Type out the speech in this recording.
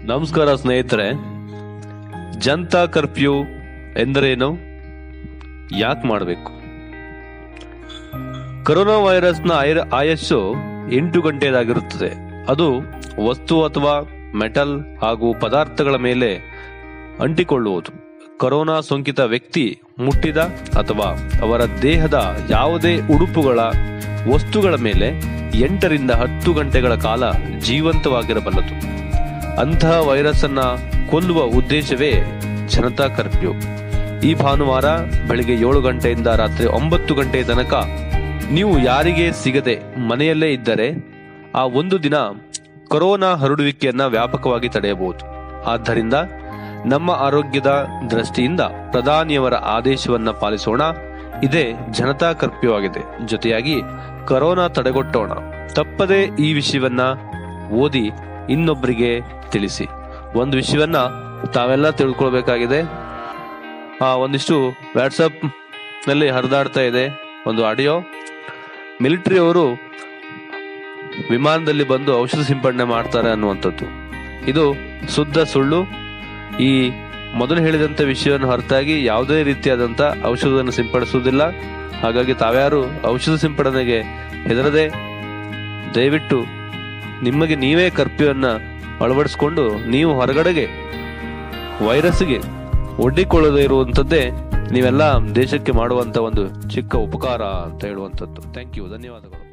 ನಮಸ್ಕಾರ ಸ್ನೇಹಿತರೆ ಜನತಾ ಕರ್ಫ್ಯೂ ಎಂದರೇನು ಯಾಕೆ ಮಾಡಬೇಕು ಕೊರೋನಾ ವೈರಸ್ನ ಆಯರ್- ಆಯಸ್ಸು ಎಂಟು ಗಂಟೆಯದಾಗಿರುತ್ತದೆ ಅದು ವಸ್ತು ಅಥವಾ ಮೆಟಲ್ ಹಾಗೂ ಪದಾರ್ಥಗಳ ಮೇಲೆ ಅಂಟಿಕೊಳ್ಳುವುದು ಕೊರೋನಾ ಸೋಂಕಿತ ವ್ಯಕ್ತಿ ಮುಟ್ಟಿದ ಅಥವಾ ಅವರ ದೇಹದ ಯಾವುದೇ ಉಡುಪುಗಳ ವಸ್ತುಗಳ ಮೇಲೆ ಎಂಟರಿಂದ ಹತ್ತು ಗಂಟೆಗಳ ಕಾಲ ಜೀವಂತವಾಗಿರಬಲ್ಲದು ಅಂತಹ ವೈರಸ್ ಅನ್ನ ಕೊಲ್ಲುವ ಉದ್ದೇಶವೇ ಜನತಾ ಕರ್ಫ್ಯೂ ಈ ಭಾನುವಾರ ಬೆಳಿಗ್ಗೆ ಏಳು ಗಂಟೆಯಿಂದ ರಾತ್ರಿ ಒಂಬತ್ತು ಗಂಟೆಯ ತನಕ ನೀವು ಯಾರಿಗೆ ಸಿಗದೆ ಮನೆಯಲ್ಲೇ ಇದ್ದರೆ ಆ ಒಂದು ದಿನ ಕೊರೋನಾ ಹರಡುವಿಕೆಯನ್ನ ವ್ಯಾಪಕವಾಗಿ ತಡೆಯಬಹುದು ಆದ್ದರಿಂದ ನಮ್ಮ ಆರೋಗ್ಯದ ದೃಷ್ಟಿಯಿಂದ ಪ್ರಧಾನಿಯವರ ಆದೇಶವನ್ನ ಪಾಲಿಸೋಣ ಇದೇ ಜನತಾ ಕರ್ಫ್ಯೂ ಆಗಿದೆ ಜೊತೆಯಾಗಿ ಕೊರೋನಾ ತಡೆಗಟ್ಟೋಣ ತಪ್ಪದೆ ಈ ವಿಷಯವನ್ನ ಓದಿ ಇನ್ನೊಬ್ಬರಿಗೆ ತಿಳಿಸಿ ಒಂದು ವಿಷಯವನ್ನ ತಾವೆಲ್ಲ ತಿಳ್ಕೊಳ್ಬೇಕಾಗಿದೆ ಆ ಒಂದಿಷ್ಟು ವಾಟ್ಸಪ್ ನಲ್ಲಿ ಹರಿದಾಡ್ತಾ ಇದೆ ಒಂದು ಆಡಿಯೋ ಮಿಲಿಟರಿ ಅವರು ವಿಮಾನದಲ್ಲಿ ಬಂದು ಔಷಧ ಸಿಂಪಡಣೆ ಮಾಡ್ತಾರೆ ಅನ್ನುವಂಥದ್ದು ಇದು ಶುದ್ಧ ಸುಳ್ಳು ಈ ಮೊದಲು ಹೇಳಿದಂತ ವಿಷಯವನ್ನು ಹೊರತಾಗಿ ಯಾವುದೇ ರೀತಿಯಾದಂತ ಔಷಧವನ್ನು ಸಿಂಪಡಿಸುವುದಿಲ್ಲ ಹಾಗಾಗಿ ತಾವ್ಯಾರು ಔಷಧ ಸಿಂಪಡಣೆಗೆ ಹೆದರದೆ ದಯವಿಟ್ಟು ನಿಮಗೆ ನೀವೇ ಕರ್ಫ್ಯೂವನ್ನ ಅಳವಡಿಸಿಕೊಂಡು ನೀವು ಹೊರಗಡೆಗೆ ವೈರಸ್ಗೆ ಒಡ್ಡಿಕೊಳ್ಳದೆ ಇರುವಂತದ್ದೇ ನೀವೆಲ್ಲ ದೇಶಕ್ಕೆ ಮಾಡುವಂತ ಒಂದು ಚಿಕ್ಕ ಉಪಕಾರ ಅಂತ ಹೇಳುವಂಥದ್ದು ಥ್ಯಾಂಕ್ ಯು ಧನ್ಯವಾದಗಳು